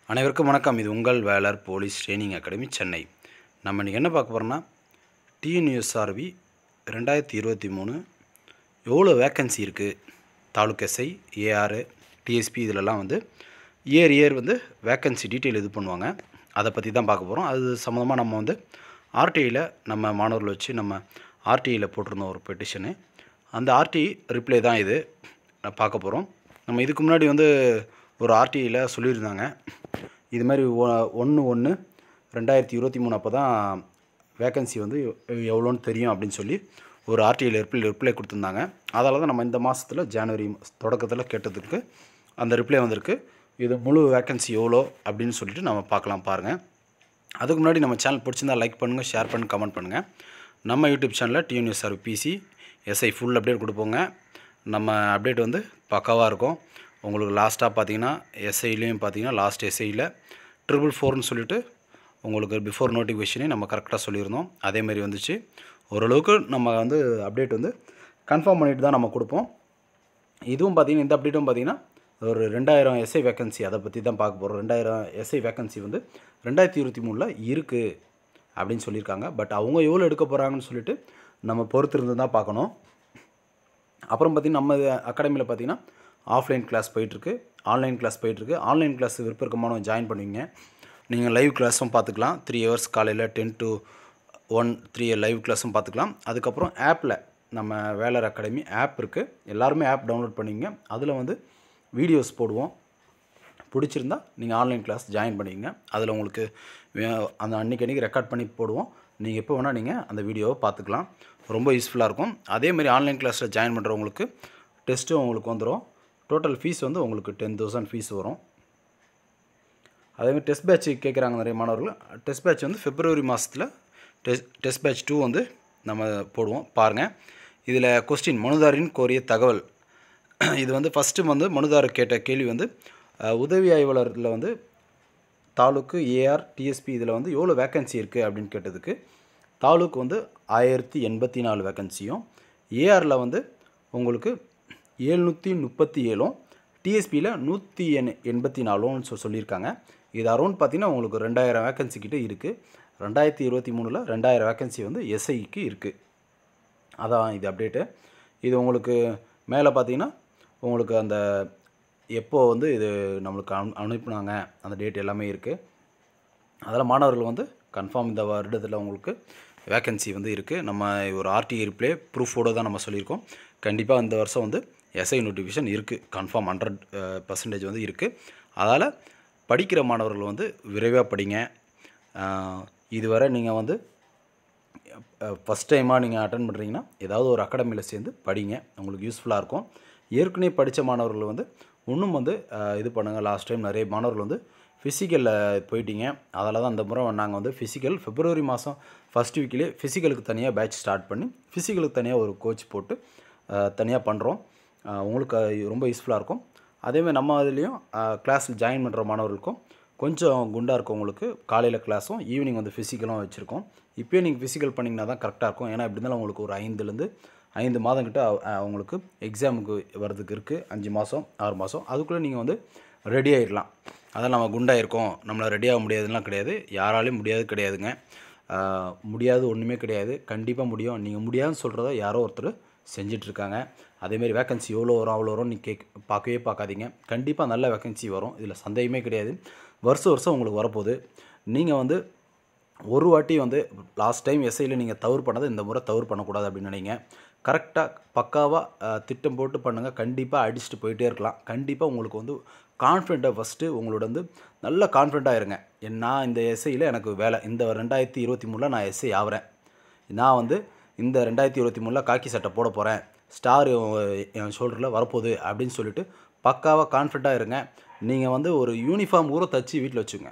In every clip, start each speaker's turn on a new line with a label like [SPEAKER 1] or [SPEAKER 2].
[SPEAKER 1] அனைவருக்கும் வணக்கம் இது உங்கள் Velar police training academy Chennai நம்ம இன்றைக்கி என்ன பார்க்க போகிறோம்னா டிஎன்யூஎஸ்ஆர்வி ரெண்டாயிரத்தி இருபத்தி மூணு எவ்வளோ வேக்கன்சி இருக்குது தாலுக் எஸ்ஐ ஏஆர் டிஎஸ்பி இதிலலாம் வந்து இயர் இயர் வந்து வேக்கன்சி டீட்டெயில் இது பண்ணுவாங்க அதை பற்றி தான் பார்க்க போகிறோம் அது சம்மந்தமாக நம்ம வந்து ஆர்டிஐயில் நம்ம மாணவர்கள் வச்சு நம்ம ஆர்டிஐயில் போட்டிருந்தோம் ஒரு பெட்டிஷனு அந்த ஆர்டிஐ ரிப்ளை தான் இது நான் பார்க்க போகிறோம் நம்ம இதுக்கு முன்னாடி வந்து ஒரு ஆர்டிஐயில் சொல்லியிருந்தாங்க இது மாதிரி ஒன்று ஒன்று ரெண்டாயிரத்தி இருபத்தி மூணு அப்போ தான் வேக்கன்சி வந்து எவ்- எவ்வளோன்னு தெரியும் அப்படின்னு சொல்லி ஒரு ஆர்டிஐயில் ரிப்ளை ரிப்ளை கொடுத்துருந்தாங்க அதால் தான் நம்ம இந்த மாதத்தில் ஜனவரி தொடக்கத்தில் கேட்டதுக்கு அந்த ரிப்ளை வந்திருக்கு இது முழு வேக்கன்சி எவ்வளோ அப்படின்னு சொல்லிட்டு நம்ம பார்க்கலாம் பாருங்கள் அதுக்கு முன்னாடி நம்ம சேனல் பிடிச்சிருந்தா லைக் பண்ணுங்கள் ஷேர் பண்ணி கமெண்ட் பண்ணுங்கள் நம்ம யூடியூப் சேனலில் TNUSR BC SI full update கொடுப்போங்க நம்ம அப்டேட் வந்து பக்காவாக இருக்கும் உங்களுக்கு லாஸ்ட்டாக பார்த்தீங்கன்னா எஸ்ஐலையும் பார்த்தீங்கன்னா லாஸ்ட் எஸ்ஐயில் ட்ரிபிள் ஃபோர்னு சொல்லிட்டு உங்களுக்கு பிஃபோர் நோட்டிஃபிகேஷனே நம்ம கரெக்டாக சொல்லியிருந்தோம் அதேமாரி வந்துச்சு ஓரளவுக்கு நம்ம வந்து அப்டேட் வந்து கன்ஃபார்ம் பண்ணிட்டு தான் நம்ம கொடுப்போம் இதுவும் பார்த்தீங்கன்னா இந்த அப்டேட்டும் பார்த்தீங்கன்னா ஒரு ரெண்டாயிரம் எஸ்ஐ வேக்கன்சி அதை பற்றி தான் பார்க்க போகிறோம் ரெண்டாயிரம் எஸ்ஐ வேக்கன்சி வந்து ரெண்டாயிரத்தி இருபத்தி மூணில் இருக்குது அப்படின்னு சொல்லியிருக்காங்க பட் அவங்க எவ்வளோ எடுக்க போகிறாங்கன்னு சொல்லிட்டு நம்ம பொறுத்திருந்து தான் பார்க்கணும் அப்புறம் பார்த்திங்கன்னா நம்ம அகாடமியில் பார்த்தீங்கன்னா ஆஃப்லைன் கிளாஸ் போயிட்டுருக்கு ஆன்லைன் கிளாஸ் போயிட்டுருக்கு ஆன்லைன் கிளாஸ் விருப்பமானவங்க ஜாயின் பண்ணுவீங்க நீங்கள் லைவ் கிளாஸும் பார்த்துக்கலாம் த்ரீ ஹவர்ஸ் காலையில் ten to one three live கிளாஸும் பார்த்துக்கலாம் அதுக்கப்புறம் ஆப்பில் நம்ம வேலர் அகாடமி ஆப் இருக்குது எல்லாருமே ஆப் டவுன்லோட் பண்ணிங்க அதில் வந்து வீடியோஸ் போடுவோம் பிடிச்சிருந்தா நீங்கள் ஆன்லைன் கிளாஸ் ஜாயின் பண்ணிக்கங்க அதில் உங்களுக்கு வே- அந்த அன்றைக்கி அன்றைக்கி ரெக்கார்ட் பண்ணி போடுவோம் நீங்கள் எப்போ வேணால் நீங்கள் அந்த வீடியோவை பார்த்துக்கலாம் ரொம்ப யூஸ்ஃபுல்லாக இருக்கும் அதேமாதிரி ஆன்லைன் கிளாஸில் ஜாயின் பண்ணுறவங்களுக்கு டெஸ்ட்டும் உங்களுக்கு வந்துடும் டோட்டல் ஃபீஸ் வந்து உங்களுக்கு டென் தௌசண்ட் ஃபீஸ் வரும் அதேமாதிரி டெஸ்ட் பேட்ச் கேட்குறாங்க நிறைய மாணவர்கள் டெஸ்ட் பேட்ச் வந்து பிப்ரவரி மாதத்தில் டெஸ்ட் டெஸ்ட் பேட்ச் டூ வந்து நம்ம போடுவோம் பாருங்கள் இதில் கொஸ்டின் மனுதாரின் கோரிய தகவல் இது வந்து ஃபஸ்ட்டு வந்து மனுதாரர் கேட்ட கேள்வி வந்து அஹ், உதவி ஆய்வாளரில் வந்து தாலுக்கு ஏஆர் டிஎஸ்பி இதில் வந்து எவ்வளோ வேக்கன்சி இருக்குது அப்படின்னு கேட்டதுக்கு தாலுக்கு வந்து ஆயிரத்தி எண்பத்தி நாலு வேக்கன்சியும் ஏஆரில் வந்து உங்களுக்கு ஏழ்நூற்றி முப்பத்தி ஏழும் டிஎஸ்பியில் நூற்றி எண் எண்பத்தி நாலும் சொ சொல்லியிருக்காங்க இது அரௌண்ட் பார்த்தீங்கன்னா உங்களுக்கு ரெண்டாயிரம் வேக்கன்சி கிட்ட இருக்குது ரெண்டாயிரத்தி இருபத்தி மூணில் ரெண்டாயிரம் வேக்கன்சி வந்து எஸ்ஐக்கு இருக்குது அதான் இது அப்டேட்டு இது உங்களுக்கு மேலே பார்த்தீங்கன்னா உங்களுக்கு அந்த எப்போ வந்து இது நம்மளுக்கு அனு அனுப்புனாங்க அந்த டேட் எல்லாமே இருக்குது அதில் மாணவர்கள் வந்து கன்ஃபார்ம் இந்த வருடத்தில் உங்களுக்கு வேக்கன்சி வந்து இருக்குது நம்ம ஒரு ஆர்டிஐ ரிப்ளே ப்ரூஃபோடு தான் நம்ம சொல்லியிருக்கோம் கண்டிப்பாக இந்த வருஷம் வந்து எஸ்ஐ நோட்டிஃபிகேஷன் இருக்குது கன்ஃபார்ம் ஹண்ட்ரட் பர்சன்டேஜ் வந்து இருக்குது அதால் படிக்கிற மாணவர்கள் வந்து விரைவாக படிங்க அஹ், இதுவரை நீங்கள் வந்து ஃபஸ்ட் டைமாக நீங்கள் அட்டன் பண்ணுறீங்கன்னா ஏதாவது ஒரு அகாடமியில் சேர்ந்து படிங்க உங்களுக்கு யூஸ்ஃபுல்லாக இருக்கும் ஏற்கனவே படித்த மாணவர்கள் வந்து இன்னும் வந்து அஹ், இது பண்ணுங்கள் லாஸ்ட் டைம் நிறைய மாணவர்கள் வந்து ஃபிசிக்கலில் போயிட்டீங்க அதில் தான் இந்த முறை நாங்கள் வந்து ஃபிசிக்கல் பிப்ரவரி மாதம் ஃபஸ்ட் வீக்லேயே ஃபிசிக்கலுக்கு தனியாக பேட்ச் ஸ்டார்ட் பண்ணி ஃபிசிக்கலுக்கு தனியாக ஒரு கோச் போட்டு தனியாக பண்ணுறோம் உங்களுக்கு அது ரொம்ப யூஸ்ஃபுல்லாக இருக்கும் அதேமாதிரி நம்ம அதுலேயும் கிளாஸில் ஜாயின் பண்ணுற மாணவர்களுக்கும் கொஞ்சம் குண்டாக இருக்கவங்களுக்கு காலையில் கிளாஸும் ஈவினிங் வந்து ஃபிசிக்கலும் வச்சுருக்கோம் இப்போயே நீங்கள் ஃபிசிக்கல் பண்ணிங்கன்னா தான் கரெக்டாக இருக்கும் ஏன்னா எப்படி இருந்தாலும் உங்களுக்கு ஒரு ஐந்துலேருந்து ஐந்து மாதம் கிட்ட அஹ், உங்களுக்கு எக்ஸாமுக்கு வர்றதுக்கு இருக்குது அஞ்சு மாதம் ஆறு மாதம் அதுக்குள்ளே நீங்கள் வந்து ரெடி ஆயிடலாம் அதான் நம்ம குண்டாக இருக்கோம் நம்மளை ரெடியாக முடியாதுலாம் கிடையாது யாராலையும் முடியாது கிடையாதுங்க அஹ், முடியாது ஒன்றுமே கிடையாது கண்டிப்பாக முடியும் நீங்கள் முடியாதுன்னு சொல்கிறத யாரோ ஒருத்தர் செஞ்சிட்ருக்காங்க அதேமாரி வேக்கன்சி எவ்வளோ வரும் அவ்வளோ வரும் நீங்கள் கேக் பார்க்கவே பார்க்காதீங்க கண்டிப்பாக நல்ல வேக்கன்சி வரும் இதில் சந்தேகமே கிடையாது வருஷம் வருஷம் உங்களுக்கு வரப்போகுது நீங்கள் வந்து ஒரு வாட்டி வந்து லாஸ்ட் டைம் எஸ்ஐயில் நீங்கள் தவறு பண்ணதை இந்த முறை தவறு பண்ணக்கூடாது அப்படின்னு நினைங்க கரெக்டாக பக்காவாக திட்டம் போட்டு பண்ணுங்கள் கண்டிப்பாக அடிச்சுட்டு போயிட்டே இருக்கலாம் கண்டிப்பாக உங்களுக்கு வந்து கான்ஃபிடென்ட்டாக ஃபஸ்ட்டு உங்களோட வந்து நல்ல கான்ஃபிடென்ட்டாக இருங்க என் நான் இந்த எஸ்ஐயில் எனக்கு வேலை இந்த ரெண்டாயிரத்தி இருபத்தி மூணில் நான் எஸ்ஐ ஆகிறேன் நான் வந்து இந்த ரெண்டாயிரத்தி இருபத்தி மூணில் காக்கி சட்டை போட போகிறேன் ஸ்டார் என் ஷோல்டரில் வரப்போகுது அப்படின்னு சொல்லிட்டு பக்காவாக கான்ஃபிடண்ட்டாக இருங்க நீங்கள் வந்து ஒரு யூனிஃபார்ம் கூட தச்சு வீட்டில் வச்சுங்க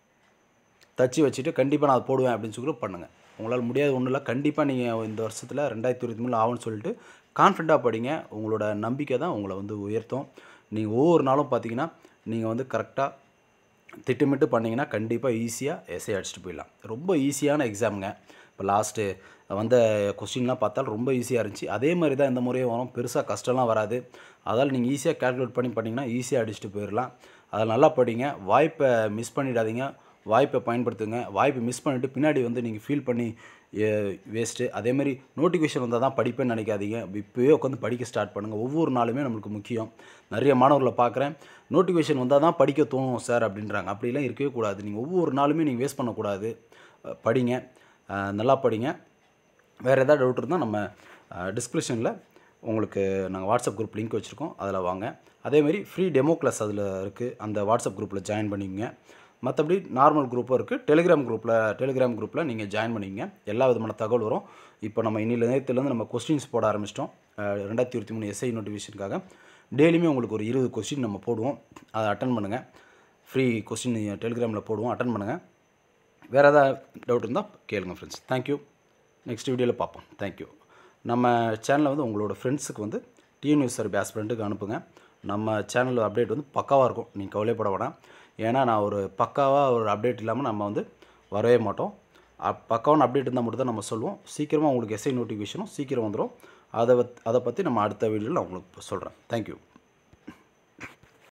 [SPEAKER 1] தச்சு வச்சுட்டு கண்டிப்பாக நான் அதை போடுவேன் அப்படின்னு சொல்லி பண்ணுங்கள் உங்களால் முடியாத ஒன்றும் இல்லை கண்டிப்பாக நீங்கள் இந்த வருஷத்தில் ரெண்டாயிரத்தி இருபத்தி மூணு ஆகும்னு சொல்லிட்டு கான்ஃபிடண்ட்டாக படிங்க உங்களோட நம்பிக்கை தான் உங்களை வந்து உயர்த்தும் நீங்கள் ஒவ்வொரு நாளும் பார்த்தீங்கன்னா நீங்கள் வந்து கரெக்டாக திட்டமிட்டு பண்ணிங்கன்னா கண்டிப்பாக ஈஸியாக எஸ்ஐ அடிச்சுட்டு போயிடலாம் ரொம்ப ஈஸியான எக்ஸாமுங்க இப்போ லாஸ்ட்டு வந்த கொஸ்டின்லாம் பார்த்தால் ரொம்ப ஈஸியாக இருந்துச்சு அதே மாதிரி தான் இந்த முறையும் வரும் பெருசாக கஷ்டம்லாம் வராது அதால் நீங்கள் ஈஸியாக கால்குலேட் பண்ணி பண்ணிங்கன்னா ஈஸியாக அடிச்சுட்டு போயிடலாம் அதை நல்லா படிங்க வாய்ப்பை மிஸ் பண்ணிடாதீங்க வாய்ப்பை பயன்படுத்துங்க வாய்ப்பை மிஸ் பண்ணிவிட்டு பின்னாடி வந்து நீங்கள் ஃபீல் பண்ணி வேஸ்ட்டு அதேமாதிரி நோட்டிஃபிகேஷன் வந்தால் தான் படிப்பேன்னு நினைக்காதீங்க இப்போயே உட்காந்து படிக்க ஸ்டார்ட் பண்ணுங்கள் ஒவ்வொரு நாளுமே நம்மளுக்கு முக்கியம் நிறைய மாணவர்களை பார்க்குறேன் நோட்டிஃபிகேஷன் வந்தால் தான் படிக்க தோணும் சார் அப்படின்றாங்க அப்படிலாம் இருக்கவே கூடாது நீங்கள் ஒவ்வொரு நாளுமே நீங்கள் வேஸ்ட் பண்ணக்கூடாது அஹ் படிங்க அஹ் நல்லா படிங்க வேறு ஏதாவது டவுட் இருந்தால் நம்ம டிஸ்கிரிப்ஷனில் உங்களுக்கு நாங்கள் வாட்ஸ்அப் குரூப் லிங்க் வச்சுருக்கோம் அதில் வாங்க அதேமாதிரி ஃப்ரீ டெமோ கிளாஸ் அதில் இருக்குது அந்த வாட்ஸ்அப் குரூப்பில் ஜாயின் பண்ணிக்கங்க மற்றபடி நார்மல் குரூப்பும் இருக்குது டெலிகிராம் குரூப்பில் டெலிகிராம் குரூப்பில் நீங்கள் ஜாயின் பண்ணிக்கங்க எல்லா விதமான தகவல் வரும் இப்போ நம்ம இன்னில நேரத்துலேருந்து நம்ம கொஸ்டின்ஸ் போட ஆரம்பிச்சிட்டோம் ரெண்டாயிரத்தி இருபத்தி மூணு எஸ்ஐ நோட்டிஃபிகேஷனுக்காக டெய்லியுமே உங்களுக்கு ஒரு இருபது கொஸ்டின் நம்ம போடுவோம் அதை அட்டன் பண்ணுங்கள் ஃப்ரீ கொஸ்டின் டெலிகிராமில் போடுவோம் அட்டன் பண்ணுங்கள் வேறு ஏதாவது டவுட் இருந்தால் கேளுங்க ஃப்ரெண்ட்ஸ் தேங்க்யூ நெக்ஸ்ட் வீடியோவில் பார்ப்போம் தேங்க்யூ நம்ம சேனலில் வந்து உங்களோட ஃப்ரெண்ட்ஸுக்கு வந்து டிஎன்யூஸ் சார் பேஸ் ஃப்ரெண்டுக்கு அனுப்புங்க நம்ம சேனல் அப்டேட் வந்து பக்காவாக இருக்கும் நீங்கள் கவலைப்பட வேணாம் ஏன்னா நான் ஒரு பக்காவாக ஒரு அப்டேட் இல்லாமல் நம்ம வந்து வரவே மாட்டோம் அப் பக்காவான அப்டேட் இருந்தால் மட்டும் தான் நம்ம சொல்லுவோம் சீக்கிரமாக உங்களுக்கு எஸ்ஐ நோட்டிஃபிகேஷனும் சீக்கிரம் வந்துடும் அதை பத் அதை பற்றி நம்ம அடுத்த வீடியோவில் நான் உங்களுக்கு சொல்கிறேன் தேங்க்யூ